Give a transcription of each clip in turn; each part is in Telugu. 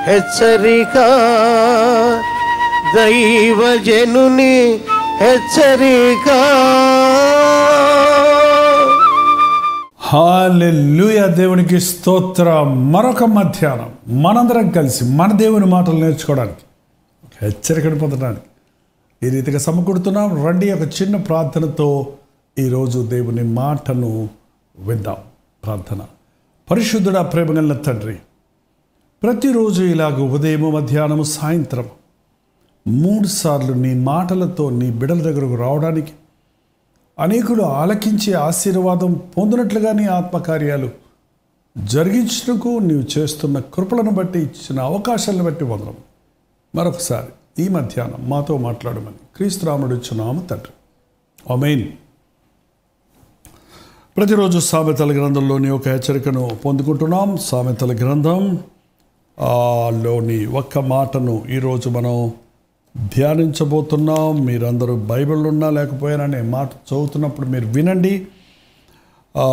హెచ్చరిక దైవజనుని హెచ్చరిక హాలెల్లుయ దేవునికి స్తోత్ర మరొక మధ్యాహ్నం మనందరం కలిసి మన దేవుని మాటలు నేర్చుకోవడానికి ఒక హెచ్చరికను పొందడానికి ఈ రీతిగా సమకూడుతున్నాం రండి ఒక చిన్న ప్రార్థనతో ఈరోజు దేవుని మాటను విందాం ప్రార్థన పరిశుద్ధుడ ప్రేమగల తండ్రి ప్రతిరోజు ఇలాగ ఉదయం మధ్యాహ్నం సాయంత్రం మూడు సార్లు నీ మాటలతో నీ బిడల దగ్గరకు రావడానికి అనేకులు ఆలకించి ఆశీర్వాదం పొందినట్లుగా నీ ఆత్మకార్యాలు జరిగించుటకు నీవు చేస్తున్న కృపలను బట్టి ఇచ్చిన అవకాశాలను బట్టి వందరం మరొకసారి ఈ మధ్యాహ్నం మాతో మాట్లాడమని క్రీస్తురాముడు ఇచ్చున్నాము తండ్రి అమెయిన్ ప్రతిరోజు సామెతల గ్రంథంలోని ఒక హెచ్చరికను పొందుకుంటున్నాం సామెతల గ్రంథం ఆ, లోని ఒక్క మాటను ఈరోజు మనం ధ్యానించబోతున్నాం మీరందరూ బైబిల్ ఉన్నా లేకపోయినా నేను మాట చదువుతున్నప్పుడు మీరు వినండి ఆ,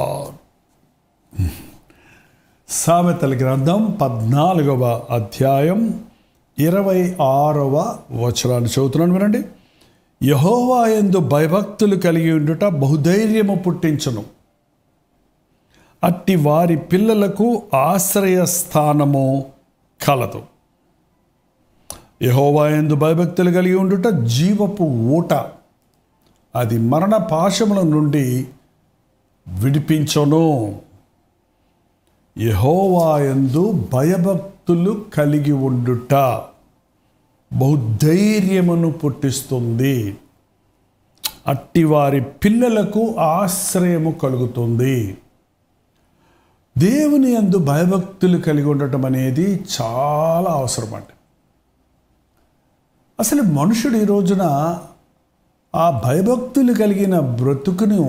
సామెతల గ్రంథం పద్నాలుగవ అధ్యాయం ఇరవై ఆరవ వచనాన్ని చదువుతున్నాను వినండి యహోవా ఎందు భయభక్తులు కలిగి ఉండుట బహుధైర్యము పుట్టించును అట్టి వారి పిల్లలకు ఆశ్రయ స్థానము కలదు యహోవా ఎందు భయభక్తులు కలిగి ఉండుట జీవపు ఊట అది మరణ పాశముల నుండి విడిపించును యహోవా ఎందు భయభక్తులు కలిగి ఉండుట బహుధైర్యమును పుట్టిస్తుంది అట్టి వారి పిల్లలకు ఆశ్రయము కలుగుతుంది దేవుని యందు భయభక్తులు కలిగి ఉండటం అనేది చాలా అవసరం అండి అసలు మనుషుడు ఈ రోజున ఆ భయభక్తులు కలిగిన బ్రతుకును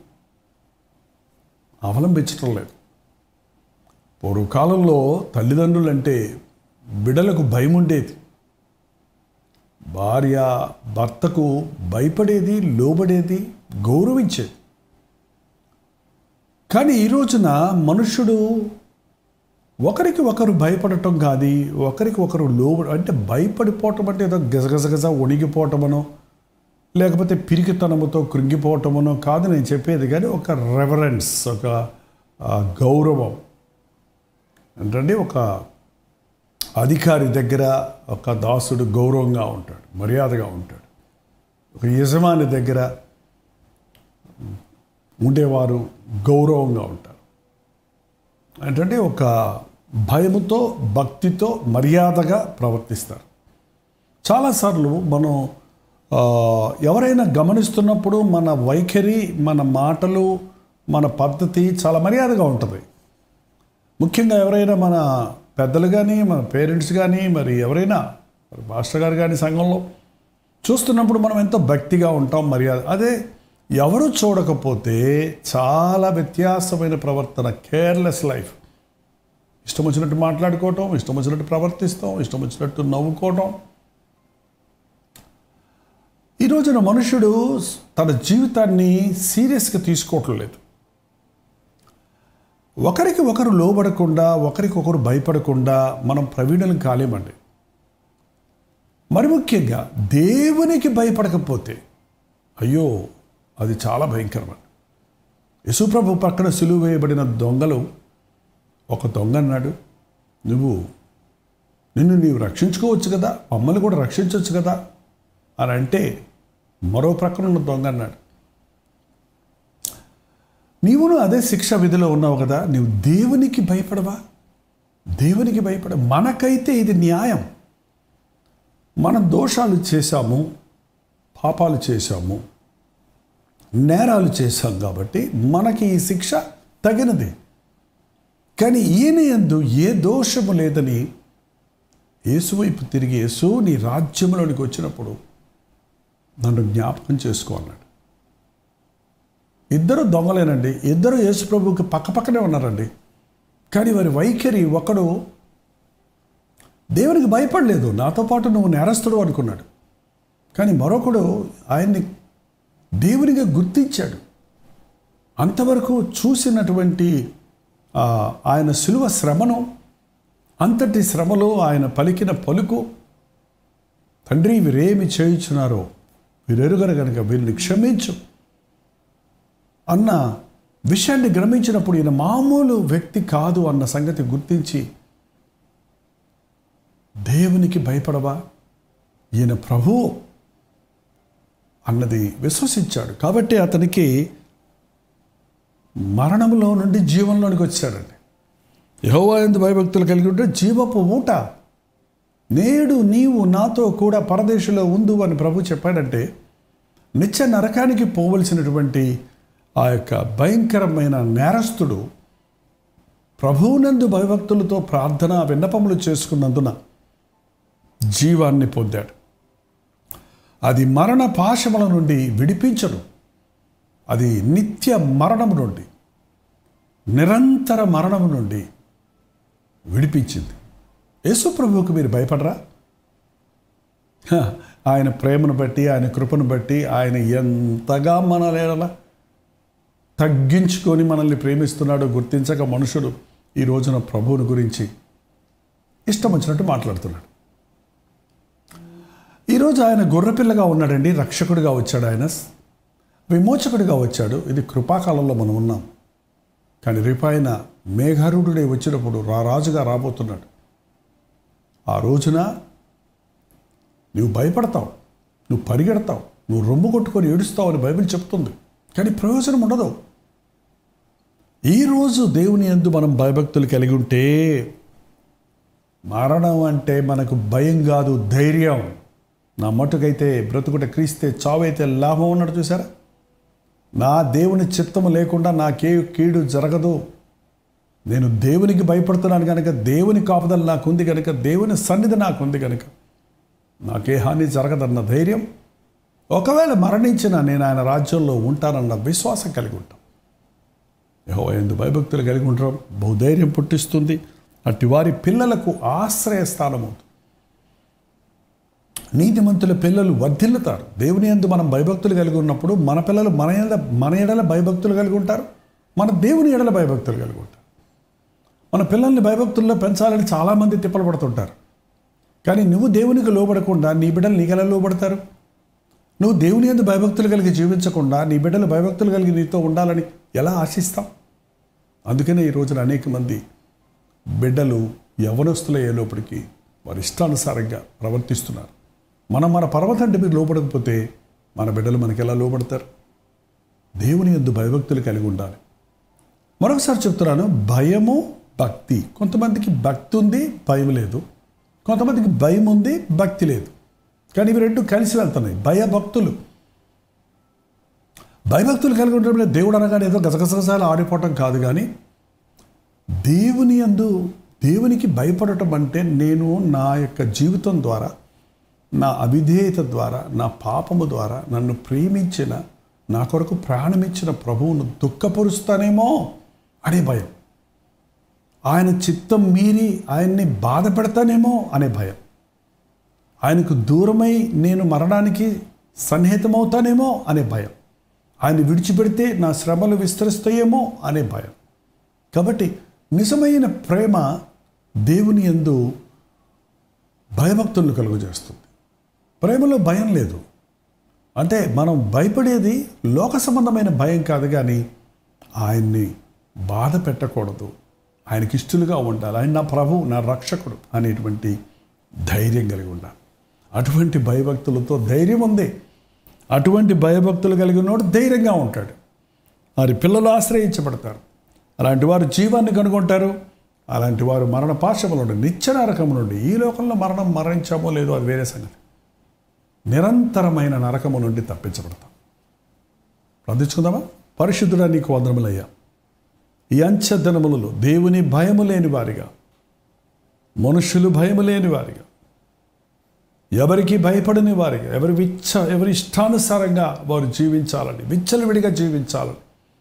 అవలంబించటం లేదు పూర్వకాలంలో తల్లిదండ్రులు అంటే బిడలకు భయం ఉండేది భార్య భర్తకు భయపడేది లోబడేది గౌరవించేది కానీ ఈ రోజున మనుషుడు ఒకరికి ఒకరు భయపడటం కాదు ఒకరికి ఒకరు లోబ అంటే భయపడిపోవటం అంటే ఏదో గజగజగజ వణిగిపోవటమనో లేకపోతే పిరికితనముతో కృంగిపోవటమనో కాదు నేను చెప్పేది కానీ ఒక రెవరెన్స్ ఒక ఆ, గౌరవం ఏంటంటే ఒక అధికారి దగ్గర ఒక దాసుడు గౌరవంగా ఉంటాడు మర్యాదగా ఉంటాడు ఒక యజమాని దగ్గర ఉండేవారు గౌరవంగా ఉంటారు ఏంటంటే ఒక భయముతో భక్తితో మర్యాదగా ప్రవర్తిస్తారు చాలాసార్లు మనం ఆ, ఎవరైనా గమనిస్తున్నప్పుడు మన వైఖరి మన మాటలు మన పద్ధతి చాలా మర్యాదగా ఉంటుంది ముఖ్యంగా ఎవరైనా మన పెద్దలు కానీ మన పేరెంట్స్ కానీ మరి ఎవరైనా మరి మాస్టర్ గారు కానీ సంఘంలో చూస్తున్నప్పుడు మనం ఎంతో భక్తిగా ఉంటాం మర్యాద అదే ఎవరు చూడకపోతే చాలా వ్యత్యాసమైన ప్రవర్తన కేర్లెస్ లైఫ్ ఇష్టం వచ్చినట్టు మాట్లాడుకోవటం ఇష్టం వచ్చినట్టు ప్రవర్తిస్తాం ఇష్టం వచ్చినట్టు నవ్వుకోవటం ఈ రోజున మనుషుడు తన జీవితాన్ని సీరియస్గా తీసుకోవటం లేదు ఒకరికి ఒకరు లోబడకుండా ఒకరికి ఒకరు భయపడకుండా మనం ప్రవీణులు కాలేమండి మరి ముఖ్యంగా దేవునికి భయపడకపోతే అయ్యో అది చాలా భయంకరమండి యశుప్రభు పక్కన సులువు వేయబడిన దొంగలు ఒక దొంగ అన్నాడు నువ్వు నిన్ను నీవు రక్షించుకోవచ్చు కదా మమ్మల్ని కూడా రక్షించవచ్చు కదా అని అంటే మరో ప్రక్కన ఉన్న దొంగ అన్నాడు నీవును అదే శిక్ష విధిలో ఉన్నావు కదా నీవు దేవునికి భయపడవా దేవునికి భయపడ మనకైతే ఇది న్యాయం మన దోషాలు చేశాము పాపాలు చేశాము నేరాలు చేశాం కాబట్టి మనకి ఈ శిక్ష తగినది కానీ ఈయన యందు ఏ దోషము లేదని యేసు వైపు తిరిగి యేసు నీ రాజ్యంలోనికి వచ్చినప్పుడు నన్ను జ్ఞాపకం చేసుకో అన్నాడు ఇద్దరు దొంగలేనండి ఇద్దరు యేసు ప్రభువుకి పక్క పక్కనే ఉన్నారండి కానీ వారి వైఖరి ఒకడు దేవునికి భయపడలేదు నాతో పాటు నువ్వు నేరస్తుడు అనుకున్నాడు కానీ మరొకడు ఆయన్ని దేవునిగా గుర్తించాడు అంతవరకు చూసినటువంటి ఆ, ఆయన సులువ శ్రమను అంతటి శ్రమలో ఆయన పలికిన పలుకు తండ్రి వీరేమి చేయుచున్నారో వీరెరుగరు కనుక వీరిని క్షమించు అన్న విషయాన్ని గ్రమించినప్పుడు ఈయన మామూలు వ్యక్తి కాదు అన్న సంగతి గుర్తించి దేవునికి భయపడవా ఈయన ప్రభువు అన్నది విశ్వసించాడు కాబట్టి అతనికి మరణంలో నుండి జీవంలోనికి వచ్చాడండి యహోవా ఎందు భయభక్తులు కలిగి ఉంటే జీవపు ఊట నేడు నీవు నాతో కూడా పరదేశంలో ఉందు అని ప్రభు చెప్పాడంటే నిత్య నరకానికి పోవలసినటువంటి ఆ యొక్క భయంకరమైన నేరస్తుడు ప్రభువునందు భయభక్తులతో ప్రార్థన విన్నపములు చేసుకున్నందున జీవాన్ని పొందాడు అది మరణ పాశముల నుండి విడిపించడు అది నిత్య మరణము నుండి నిరంతర మరణము నుండి విడిపించింది యేసు ప్రభువుకు మీరు భయపడరా హ, ఆయన ప్రేమను బట్టి ఆయన కృపను బట్టి ఆయన ఎంతగా మనలేలా తగ్గించుకొని మనల్ని ప్రేమిస్తున్నాడో గుర్తించక మనుషుడు ఈ రోజున ప్రభువుని గురించి ఇష్టం వచ్చినట్టు మాట్లాడుతున్నాడు ఈరోజు ఆయన గొర్రెపిల్లగా ఉన్నాడండి రక్షకుడిగా వచ్చాడు ఆయన విమోచకుడిగా వచ్చాడు ఇది కృపాకాలంలో మనం ఉన్నాం కానీ రేపు ఆయన మేఘారుడే వచ్చినప్పుడు రా రాజుగా రాబోతున్నాడు ఆ రోజున నువ్వు భయపడతావు నువ్వు పరిగెడతావు నువ్వు రొమ్ము కొట్టుకొని ఏడుస్తావు అని బైబిల్ చెప్తుంది కానీ ప్రయోజనం ఉండదు ఈరోజు దేవుని ఎందు మనం భయభక్తులు కలిగి ఉంటే మరణం అంటే మనకు భయం కాదు ధైర్యం నా మట్టుకైతే బ్రతుకుట క్రీస్తే చావైతే లాభం ఉన్నాడు చూసారా నా దేవుని చిత్తము లేకుండా నాకే కీడు జరగదు నేను దేవునికి భయపడుతున్నాను కనుక దేవుని కాపుదల నాకుంది కనుక దేవుని సన్నిధి నాకుంది కనుక నాకే హాని జరగదన్న ధైర్యం ఒకవేళ మరణించిన నేను ఆయన రాజ్యంలో ఉంటానన్న విశ్వాసం కలిగి ఉంటాం యహో ఎందు భయభక్తులు కలిగి ఉండడం బహుధైర్యం పుట్టిస్తుంది అట్టి వారి పిల్లలకు ఆశ్రయస్థానం అవుతుంది నీతిమంతుల పిల్లలు వర్ధిల్లుతారు దేవుని ఎందు మనం భయభక్తులు కలిగి ఉన్నప్పుడు మన పిల్లలు మన ఎడల మన ఎడల భయభక్తులు కలిగి ఉంటారు మన దేవుని ఎడల భయభక్తులు కలిగి ఉంటారు మన పిల్లల్ని భయభక్తుల్లో పెంచాలని చాలామంది తిప్పలు పడుతుంటారు కానీ నువ్వు దేవునికి లోబడకుండా నీ బిడ్డలు నీకెలా లోబడతారు నువ్వు దేవుని ఎందు భయభక్తులు కలిగి జీవించకుండా నీ బిడ్డలు భయభక్తులు కలిగి నీతో ఉండాలని ఎలా ఆశిస్తాం అందుకనే ఈ రోజున అనేక మంది బిడ్డలు యవనస్తులయ్యే లోపలికి వారి ఇష్టానుసారంగా ప్రవర్తిస్తున్నారు మనం మన పర్వతంటి మీద లోపడకపోతే మన బిడ్డలు మనకి ఎలా లోపడతారు దేవుని ఎందు భయభక్తులు కలిగి ఉండాలి మరొకసారి చెప్తున్నాను భయము భక్తి కొంతమందికి భక్తి ఉంది భయం లేదు కొంతమందికి భయం ఉంది భక్తి లేదు కానీ ఇవి రెండు కలిసి వెళ్తున్నాయి భయభక్తులు భయభక్తులు కలిగి ఉండడం దేవుడు అనగానే ఏదో గజగజగజాలు ఆడిపోవటం కాదు కానీ దేవుని అందు దేవునికి భయపడటం అంటే నేను నా యొక్క జీవితం ద్వారా నా అవిధేయత ద్వారా నా పాపము ద్వారా నన్ను ప్రేమించిన నా కొరకు ప్రాణమిచ్చిన ప్రభువును దుఃఖపరుస్తానేమో అనే భయం ఆయన చిత్తం మీరి ఆయన్ని బాధ పెడతానేమో అనే భయం ఆయనకు దూరమై నేను మరణానికి సన్నిహితమవుతానేమో అనే భయం ఆయన విడిచిపెడితే నా శ్రమలు విస్తరిస్తాయేమో అనే భయం కాబట్టి నిజమైన ప్రేమ దేవుని ఎందు భయభక్తులను కలుగజేస్తుంది ప్రేమలో భయం లేదు అంటే మనం భయపడేది లోక సంబంధమైన భయం కాదు కానీ ఆయన్ని బాధ పెట్టకూడదు ఆయనకి ఇష్టలుగా ఉండాలి ఆయన నా ప్రభు నా రక్షకుడు అనేటువంటి ధైర్యం కలిగి ఉండాలి అటువంటి భయభక్తులతో ధైర్యం ఉంది అటువంటి భయభక్తులు కలిగి ఉన్నవాడు ధైర్యంగా ఉంటాడు వారి పిల్లలు ఆశ్రయించబడతారు అలాంటి వారు జీవాన్ని కనుగొంటారు అలాంటి వారు మరణ పాశముల నుండి నిత్య నరకం నుండి ఈ లోకంలో మరణం మరణించామో లేదో అది వేరే సంగతి నిరంతరమైన నరకము నుండి తప్పించబడతాం ప్రార్థించుకుందామా పరిశుద్ధుడా నీకు వందరములయ్యా ఈ అంచెదనములలో దేవుని భయము లేని వారిగా మనుషులు భయము లేని వారిగా ఎవరికి భయపడని వారిగా ఎవరి విచ్చ ఎవరి ఇష్టానుసారంగా వారు జీవించాలని విచ్చలవిడిగా జీవించాలని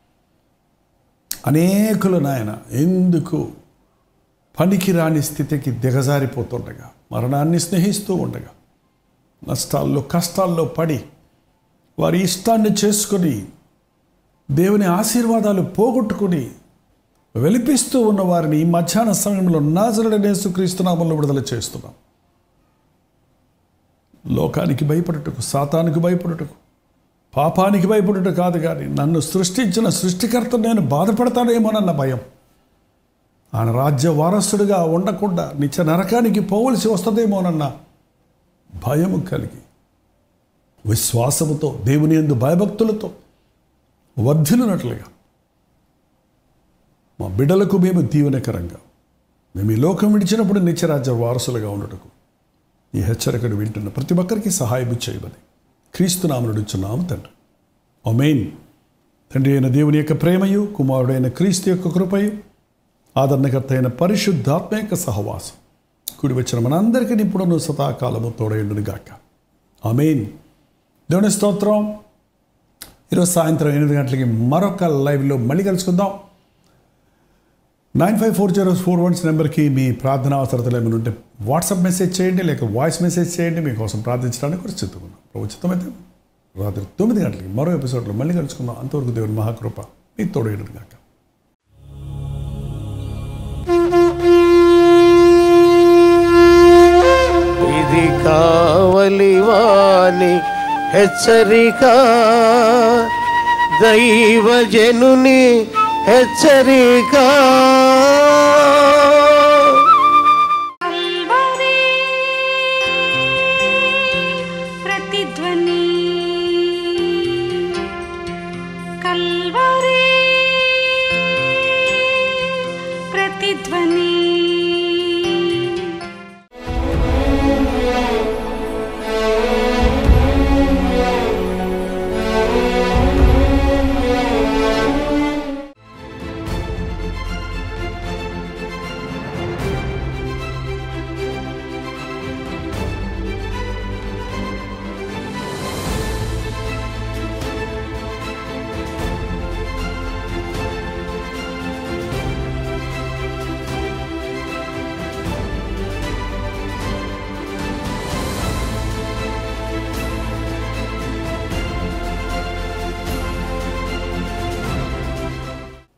అనేకులు నాయన ఎందుకు పనికిరాని స్థితికి దిగజారిపోతుండగా మరణాన్ని స్నేహిస్తూ ఉండగా నష్టాల్లో కష్టాల్లో పడి వారి ఇష్టాన్ని చేసుకొని దేవుని ఆశీర్వాదాలు పోగొట్టుకుని వెలిపిస్తూ ఉన్న వారిని ఈ మధ్యాహ్న సమయంలో నాజరుడనేసు క్రీస్తునామంలో విడుదల చేస్తున్నాం లోకానికి భయపడుటకు సాతానికి భయపడుటకు పాపానికి భయపడుట కాదు కానీ నన్ను సృష్టించిన సృష్టికర్త నేను బాధపడతానేమోనన్న భయం ఆయన రాజ్య వారసుడిగా ఉండకుండా నిత్య నరకానికి పోవలసి వస్తుందేమోనన్న భయము కలిగి విశ్వాసముతో దేవుని ఎందు భయభక్తులతో వర్ధిల్లునట్లుగా మా బిడ్డలకు మేము దీవెనకరంగా మేము ఈ లోకం విడిచినప్పుడు నిత్యరాజ్య వారసులుగా ఉండటకు ఈ హెచ్చరికను వింటున్న ప్రతి ఒక్కరికి సహాయం చేయమని క్రీస్తునామనుడుచున్నాము తండ్రి ఒమెయిన్ తండ్రి అయిన దేవుని యొక్క ప్రేమయు కుమారుడైన క్రీస్తు యొక్క కృపయు ఆదరణకర్త అయిన పరిశుద్ధాత్మ యొక్క సహవాసం కుడి వచ్చిన మనందరికీ ఇప్పుడును సదాకాలము తోడైండును గాక ఆమెన్ దేవుని స్తోత్రం ఈరోజు సాయంత్రం ఎనిమిది గంటలకి మరొక లైవ్లో మళ్ళీ కలుసుకుందాం nine five four zero four ones నెంబర్కి మీ ప్రార్థన అవసరతలు ఏమైనా ఉంటే వాట్సాప్ మెసేజ్ చేయండి లేక వాయిస్ మెసేజ్ చేయండి మీకోసం ప్రార్థించడానికి కూడా చిత్తుకున్నాం ప్రభుత్వమైతే రాత్రి తొమ్మిది గంటలకి మరో ఎపిసోడ్లో మళ్ళీ కలుసుకుందాం అంతవరకు దేవుని మహాకృప మీ తోడేయడం కాక ఇది కావలి వాణి హెచ్చరిక దైవజనుని హెచ్చరిక